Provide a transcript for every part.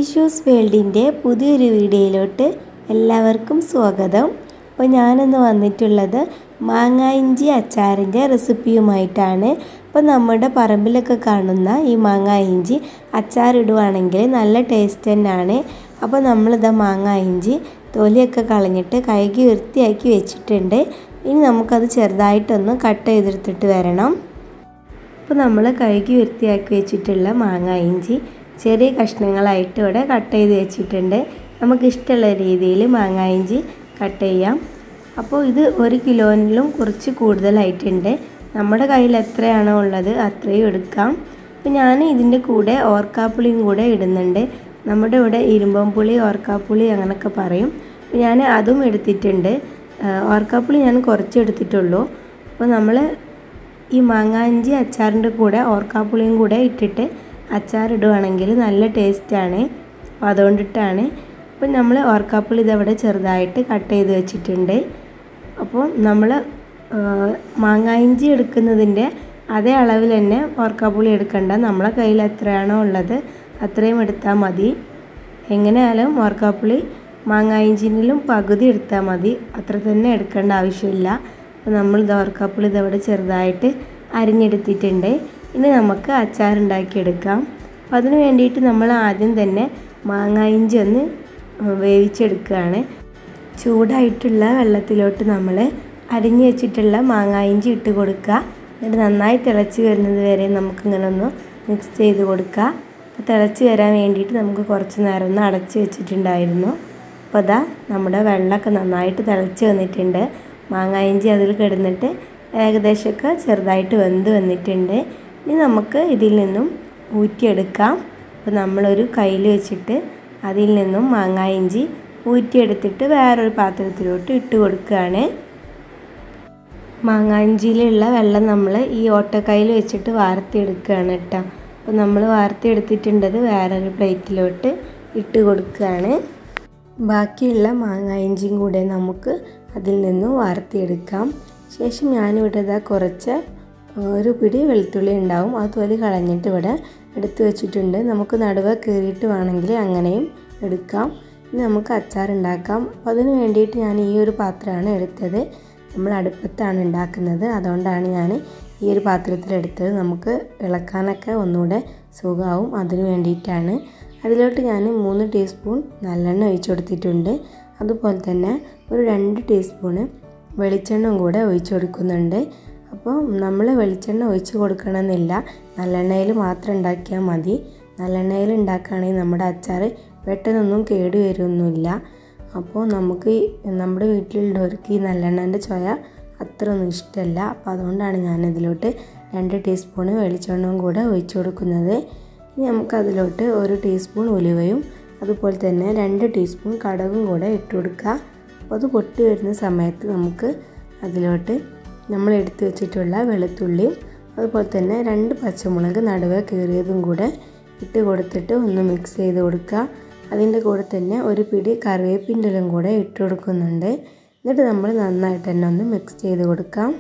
ഈഷൂസ് വേൾഡിൻ്റെ പുതിയൊരു വീഡിയോയിലോട്ട് എല്ലാവർക്കും സ്വാഗതം അപ്പോൾ ഞാനിന്ന് വന്നിട്ടുള്ളത് മാങ്ങ ഇഞ്ചി അച്ചാറിൻ്റെ റെസിപ്പിയുമായിട്ടാണ് അപ്പോൾ നമ്മുടെ പറമ്പിലൊക്കെ കാണുന്ന ഈ മാങ്ങ ഇഞ്ചി അച്ചാറിടുവാണെങ്കിൽ നല്ല ടേസ്റ്റ് തന്നെയാണ് അപ്പോൾ നമ്മളിതാ മാങ്ങ ഇഞ്ചി തൊലിയൊക്കെ കളഞ്ഞിട്ട് കഴുകി വൃത്തിയാക്കി വെച്ചിട്ടുണ്ട് ഇനി നമുക്കത് ചെറുതായിട്ടൊന്ന് കട്ട് ചെയ്തെടുത്തിട്ട് വരണം അപ്പോൾ നമ്മൾ കഴുകി വൃത്തിയാക്കി വെച്ചിട്ടുള്ള മാങ്ങ ഇഞ്ചി ചെറിയ കഷ്ണങ്ങളായിട്ട് ഇവിടെ കട്ട് ചെയ്ത് വെച്ചിട്ടുണ്ട് നമുക്ക് ഇഷ്ടമുള്ള രീതിയിൽ മാങ്ങ ഇഞ്ചി കട്ട് ചെയ്യാം അപ്പോൾ ഇത് ഒരു കിലോയിലും കുറച്ച് കൂടുതലായിട്ടുണ്ട് നമ്മുടെ കയ്യിൽ എത്രയാണോ ഉള്ളത് അത്രയും എടുക്കാം അപ്പോൾ ഞാൻ ഇതിൻ്റെ കൂടെ ഓർക്കാപ്പുളിയും കൂടെ ഇടുന്നുണ്ട് നമ്മുടെ ഇവിടെ ഇരുമ്പംപുളി ഓർക്കാപ്പുളി അങ്ങനെയൊക്കെ പറയും അപ്പോൾ ഞാൻ അതും എടുത്തിട്ടുണ്ട് ഓർക്കാപ്പുളി ഞാൻ കുറച്ച് എടുത്തിട്ടുള്ളൂ അപ്പോൾ നമ്മൾ ഈ മാങ്ങാഞ്ചി അച്ചാറിൻ്റെ കൂടെ ഓർക്കാപ്പുളിയും കൂടെ ഇട്ടിട്ട് അച്ചാറിടുവാണെങ്കിൽ നല്ല ടേസ്റ്റാണ് അപ്പോൾ അതുകൊണ്ടിട്ടാണ് അപ്പോൾ നമ്മൾ ഓർക്കാപ്പുളി ഇതവിടെ ചെറുതായിട്ട് കട്ട് ചെയ്ത് വെച്ചിട്ടുണ്ട് അപ്പോൾ നമ്മൾ മാങ്ങായിഞ്ചി എടുക്കുന്നതിൻ്റെ അതേ അളവിൽ തന്നെ ഓർക്കാപ്പുളി എടുക്കണ്ട നമ്മളെ കയ്യിൽ എത്രയാണോ ഉള്ളത് അത്രയും എടുത്താൽ മതി എങ്ങനെയായാലും ഓർക്കാപ്പുളി മാങ്ങായിഞ്ചിനിലും പകുതി എടുത്താൽ മതി അത്ര തന്നെ എടുക്കേണ്ട ആവശ്യമില്ല അപ്പോൾ നമ്മൾ ഇത് ഓർക്കാപ്പുളി ഇതവിടെ ചെറുതായിട്ട് അരിഞ്ഞെടുത്തിട്ടുണ്ട് ഇനി നമുക്ക് അച്ചാർ ഉണ്ടാക്കിയെടുക്കാം അപ്പോൾ അതിന് വേണ്ടിയിട്ട് നമ്മൾ ആദ്യം തന്നെ മാങ്ങായിഞ്ചി ഒന്ന് വേവിച്ചെടുക്കുകയാണ് ചൂടായിട്ടുള്ള വെള്ളത്തിലോട്ട് നമ്മൾ അരിഞ്ഞു വെച്ചിട്ടുള്ള മാങ്ങായിഞ്ചി ഇട്ട് കൊടുക്കുക എന്നിട്ട് നന്നായി തിളച്ച് വരുന്നത് വരെ നമുക്കിങ്ങനെ ഒന്ന് മിക്സ് ചെയ്ത് കൊടുക്കുക അപ്പോൾ തിളച്ച് വരാൻ വേണ്ടിയിട്ട് നമുക്ക് കുറച്ച് നേരം ഒന്ന് അടച്ച് വെച്ചിട്ടുണ്ടായിരുന്നു അപ്പോൾ അതാ നമ്മുടെ വെള്ളമൊക്കെ നന്നായിട്ട് തിളച്ച് വന്നിട്ടുണ്ട് മാങ്ങായിഞ്ചി അതിൽ കിടന്നിട്ട് ഏകദേശമൊക്കെ ചെറുതായിട്ട് വെന്ത് വന്നിട്ടുണ്ട് ഇനി നമുക്ക് ഇതിൽ നിന്നും ഊറ്റിയെടുക്കാം അപ്പോൾ നമ്മളൊരു കയ്യിൽ വെച്ചിട്ട് അതിൽ നിന്നും മാങ്ങായിഞ്ചി ഊറ്റിയെടുത്തിട്ട് വേറൊരു പാത്രത്തിലോട്ട് ഇട്ട് കൊടുക്കുകയാണ് മാങ്ങാഞ്ചിയിലുള്ള വെള്ളം നമ്മൾ ഈ ഓട്ടക്കയിൽ വെച്ചിട്ട് വാർത്തിയെടുക്കുകയാണ് കേട്ടോ അപ്പോൾ നമ്മൾ വാർത്തിയെടുത്തിട്ടുണ്ടത് വേറൊരു പ്ലേറ്റിലോട്ട് ഇട്ട് കൊടുക്കുകയാണ് ബാക്കിയുള്ള മാങ്ങായിഞ്ചിയും കൂടെ നമുക്ക് അതിൽ നിന്നും വാർത്തിയെടുക്കാം ശേഷം ഞാനിവിടെ ഇതാ കുറച്ച് ഒരു പിടി വെളുത്തുള്ളി ഉണ്ടാവും ആ തൊലി കളഞ്ഞിട്ട് ഇവിടെ എടുത്തു വെച്ചിട്ടുണ്ട് നമുക്ക് നടുവ കീറിയിട്ട് വേണമെങ്കിൽ അങ്ങനെയും എടുക്കാം ഇനി നമുക്ക് അച്ചാർ ഉണ്ടാക്കാം അപ്പോൾ അതിന് വേണ്ടിയിട്ട് ഞാൻ ഈ ഒരു പാത്രമാണ് എടുത്തത് നമ്മൾ അടുപ്പത്താണ് ഉണ്ടാക്കുന്നത് അതുകൊണ്ടാണ് ഞാൻ ഈ ഒരു പാത്രത്തിലെടുത്തത് നമുക്ക് ഇളക്കാനൊക്കെ ഒന്നുകൂടെ സുഖമാവും അതിന് വേണ്ടിയിട്ടാണ് അതിലോട്ട് ഞാൻ മൂന്ന് ടീസ്പൂൺ നല്ലെണ്ണ ഒഴിച്ചു കൊടുത്തിട്ടുണ്ട് അതുപോലെ തന്നെ ഒരു രണ്ട് ടീസ്പൂണ് വെളിച്ചെണ്ണയും കൂടെ ഒഴിച്ചു കൊടുക്കുന്നുണ്ട് അപ്പോൾ നമ്മൾ വെളിച്ചെണ്ണ ഒഴിച്ച് കൊടുക്കണമെന്നില്ല നല്ലെണ്ണയിൽ മാത്രം ഉണ്ടാക്കിയാൽ മതി നല്ലെണ്ണയിൽ ഉണ്ടാക്കുകയാണെങ്കിൽ നമ്മുടെ അച്ചാർ പെട്ടെന്നൊന്നും കേട് വരുമൊന്നുമില്ല അപ്പോൾ നമുക്ക് നമ്മുടെ വീട്ടിലുള്ളവർക്ക് ഈ നല്ലെണ്ണൻ്റെ ചൊയ അത്രയൊന്നും ഇഷ്ടമല്ല അപ്പോൾ അതുകൊണ്ടാണ് ഞാനിതിലോട്ട് രണ്ട് ടീസ്പൂണ് വെളിച്ചെണ്ണയും കൂടെ ഒഴിച്ചു കൊടുക്കുന്നത് ഇനി നമുക്കതിലോട്ട് ഒരു ടീസ്പൂൺ ഉലുവയും അതുപോലെ തന്നെ രണ്ട് ടീസ്പൂൺ കടകും കൂടെ ഇട്ട് കൊടുക്കുക അപ്പോൾ അത് പൊട്ടി വരുന്ന സമയത്ത് നമുക്ക് അതിലോട്ട് നമ്മൾ എടുത്തു വെച്ചിട്ടുള്ള വെളുത്തുള്ളിയും അതുപോലെ തന്നെ രണ്ട് പച്ചമുളക് നടുവെ കീറിയതും കൂടെ ഇട്ട് കൊടുത്തിട്ട് ഒന്ന് മിക്സ് ചെയ്ത് കൊടുക്കുക അതിൻ്റെ കൂടെ തന്നെ ഒരു പിടി കറിവേപ്പിൻ്റെലും കൂടെ ഇട്ട് കൊടുക്കുന്നുണ്ട് എന്നിട്ട് നമ്മൾ നന്നായിട്ട് തന്നെ ഒന്ന് മിക്സ് ചെയ്ത് കൊടുക്കാം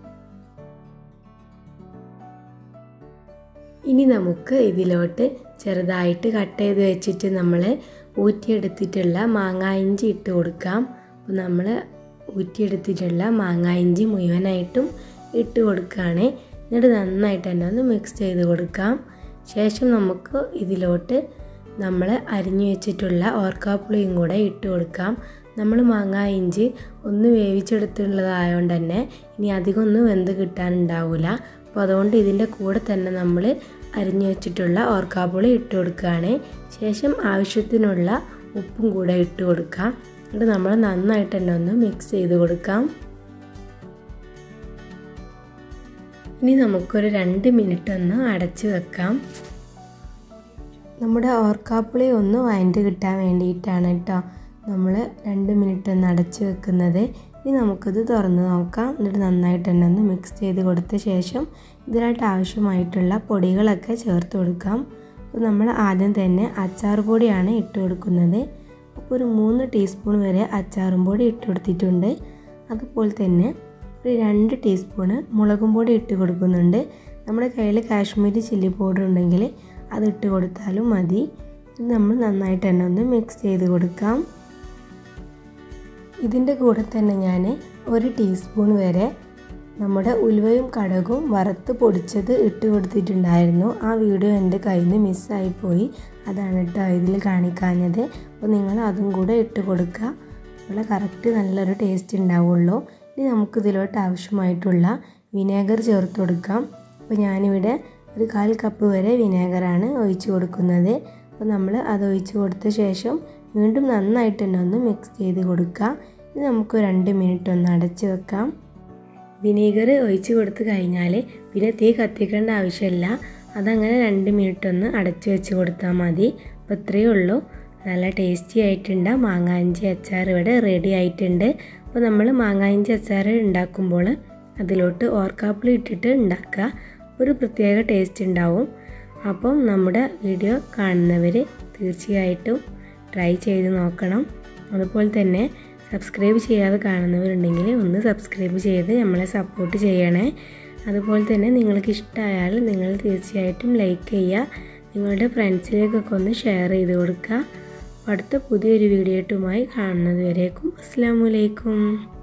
ഇനി നമുക്ക് ഇതിലോട്ട് ചെറുതായിട്ട് കട്ട് ചെയ്ത് വെച്ചിട്ട് നമ്മൾ ഊറ്റിയെടുത്തിട്ടുള്ള മാങ്ങായിഞ്ചി ഇട്ട് കൊടുക്കാം അപ്പോൾ നമ്മൾ ഊറ്റിയെടുത്തിട്ടുള്ള മാങ്ങായിഞ്ചി മുഴുവനായിട്ടും ഇട്ട് കൊടുക്കുകയാണ് എന്നിട്ട് നന്നായിട്ട് തന്നെ ഒന്ന് മിക്സ് ചെയ്ത് കൊടുക്കാം ശേഷം നമുക്ക് ഇതിലോട്ട് നമ്മൾ അരിഞ്ഞു വെച്ചിട്ടുള്ള ഓർക്കാപ്പുളിയും കൂടെ ഇട്ട് കൊടുക്കാം നമ്മൾ മാങ്ങ ഇഞ്ചി ഒന്ന് വേവിച്ചെടുത്തുള്ളതായതുകൊണ്ട് തന്നെ ഇനി അധികം ഒന്നും വെന്ത് കിട്ടാനുണ്ടാവില്ല അപ്പോൾ അതുകൊണ്ട് ഇതിൻ്റെ കൂടെ തന്നെ നമ്മൾ അരിഞ്ഞു വെച്ചിട്ടുള്ള ഓർക്കാപ്പുളി ഇട്ട് കൊടുക്കുകയാണ് ശേഷം ആവശ്യത്തിനുള്ള ഉപ്പും കൂടെ ഇട്ട് കൊടുക്കാം എന്നിട്ട് നമ്മൾ നന്നായിട്ട് തന്നെ ഒന്ന് മിക്സ് ചെയ്ത് കൊടുക്കാം ഇനി നമുക്കൊരു രണ്ട് മിനിറ്റ് ഒന്ന് അടച്ച് വെക്കാം നമ്മുടെ ഓർക്കാപ്പുളി ഒന്ന് വഴണ്ട് കിട്ടാൻ വേണ്ടിയിട്ടാണ് കേട്ടോ നമ്മൾ രണ്ട് മിനിറ്റ് ഒന്ന് അടച്ച് വെക്കുന്നത് ഇനി നമുക്കത് തുറന്ന് നോക്കാം എന്നിട്ട് നന്നായിട്ട് തന്നെ ഒന്ന് മിക്സ് ചെയ്ത് കൊടുത്ത ശേഷം ഇതിനായിട്ട് ആവശ്യമായിട്ടുള്ള പൊടികളൊക്കെ ചേർത്ത് കൊടുക്കാം അപ്പോൾ നമ്മൾ ആദ്യം തന്നെ അച്ചാർ പൊടിയാണ് ഇട്ട് കൊടുക്കുന്നത് അപ്പോൾ ഒരു മൂന്ന് ടീസ്പൂൺ വരെ അച്ചാറും പൊടി ഇട്ട് കൊടുത്തിട്ടുണ്ട് അതുപോലെ തന്നെ ഒരു രണ്ട് ടീസ്പൂണ് മുളകും പൊടി ഇട്ട് കൊടുക്കുന്നുണ്ട് നമ്മുടെ കയ്യിൽ കാശ്മീരി ചില്ലി പൗഡർ ഉണ്ടെങ്കിൽ അതിട്ട് കൊടുത്താലും മതി ഇത് നമ്മൾ നന്നായിട്ട് തന്നെ ഒന്ന് മിക്സ് ചെയ്ത് കൊടുക്കാം ഇതിൻ്റെ കൂടെ തന്നെ ഞാൻ ഒരു ടീസ്പൂൺ വരെ നമ്മുടെ ഉലുവയും കടകും വറുത്ത് പൊടിച്ചത് ഇട്ട് കൊടുത്തിട്ടുണ്ടായിരുന്നു ആ വീഡിയോ എൻ്റെ കയ്യിൽ നിന്ന് മിസ്സായിപ്പോയി അതാണ് കേട്ടോ ഇതിൽ കാണിക്കാഞ്ഞത് അപ്പോൾ നിങ്ങൾ അതും കൂടെ ഇട്ട് കൊടുക്കുക അപ്പോൾ കറക്റ്റ് നല്ലൊരു ടേസ്റ്റ് ഉണ്ടാവുള്ളൂ ഇനി നമുക്കിതിലോട്ട് ആവശ്യമായിട്ടുള്ള വിനേഗർ ചേർത്ത് കൊടുക്കാം അപ്പോൾ ഞാനിവിടെ ഒരു കാൽ കപ്പ് വരെ വിനേഗറാണ് ഒഴിച്ച് കൊടുക്കുന്നത് അപ്പോൾ നമ്മൾ അത് ഒഴിച്ച് കൊടുത്ത ശേഷം വീണ്ടും നന്നായിട്ട് തന്നെ ഒന്ന് മിക്സ് ചെയ്ത് കൊടുക്കുക ഇത് നമുക്ക് രണ്ട് മിനിറ്റ് ഒന്ന് അടച്ച് വെക്കാം വിനീഗർ ഒഴിച്ച് കൊടുത്ത് കഴിഞ്ഞാൽ പിന്നെ തീ കത്തിക്കേണ്ട ആവശ്യമില്ല അതങ്ങനെ രണ്ട് മിനിറ്റ് ഒന്ന് അടച്ച് വെച്ച് കൊടുത്താൽ മതി അപ്പോൾ ഇത്രയേ ഉള്ളൂ നല്ല ടേസ്റ്റി ആയിട്ടുണ്ട് മാങ്ങാഞ്ചി അച്ചാർ ഇവിടെ റെഡി ആയിട്ടുണ്ട് അപ്പോൾ നമ്മൾ മാങ്ങാഞ്ചി അച്ചാർ ഉണ്ടാക്കുമ്പോൾ അതിലോട്ട് ഓർക്കാപ്പിൾ ഇട്ടിട്ട് ഉണ്ടാക്കുക ഒരു പ്രത്യേക ടേസ്റ്റ് ഉണ്ടാവും അപ്പം നമ്മുടെ വീഡിയോ കാണുന്നവർ തീർച്ചയായിട്ടും ട്രൈ ചെയ്ത് നോക്കണം അതുപോലെ തന്നെ സബ്സ്ക്രൈബ് ചെയ്യാതെ കാണുന്നവരുണ്ടെങ്കിൽ ഒന്ന് സബ്സ്ക്രൈബ് ചെയ്ത് നമ്മളെ സപ്പോർട്ട് ചെയ്യണേ അതുപോലെ തന്നെ നിങ്ങൾക്ക് ഇഷ്ടമായാൽ നിങ്ങൾ തീർച്ചയായിട്ടും ലൈക്ക് ചെയ്യുക നിങ്ങളുടെ ഫ്രണ്ട്സിലേക്കൊക്കെ ഒന്ന് ഷെയർ ചെയ്ത് കൊടുക്കുക അടുത്ത പുതിയൊരു വീഡിയോ ആയിട്ടുമായി കാണുന്നത് വരേക്കും അസ്സാം വലൈക്കും